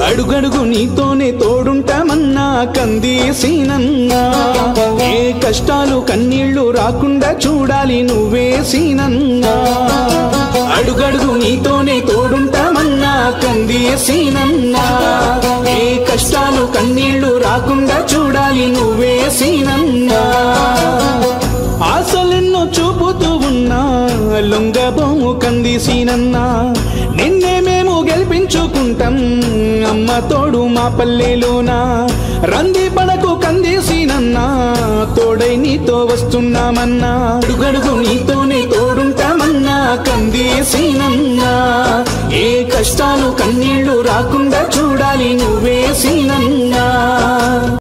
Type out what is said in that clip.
అడుగడుగు నీతోనే తోడుంటామన్నా కందేసినన్నా ఏ కష్టాలు కన్నీళ్లు రాకుండా చూడాలి నువ్వే సీనన్నా అడుగడుగు నీతోనే తోడుంటామన్నా కందేసినన్నా ఏ కష్టాలు కన్నీళ్లు రాకుండా చూడాలి నువ్వే సీనన్నా ఆశలెన్నో చూపుతూ ఉన్నా లొంగబోము కందిసీనన్నా నిన్నే మేము గెలిపించుకుంటాం అమ్మ తోడు మా పల్లెలోనా రంది పడకు కందేసీనన్నా తోడై నీతో వస్తున్నామన్నా అడుగడుగు నీతోనే తోడుంటామన్నా కందేసీనన్నా ఏ కష్టాలు కన్నీళ్లు రాకుండా చూడాలి నువ్వే సీనన్నా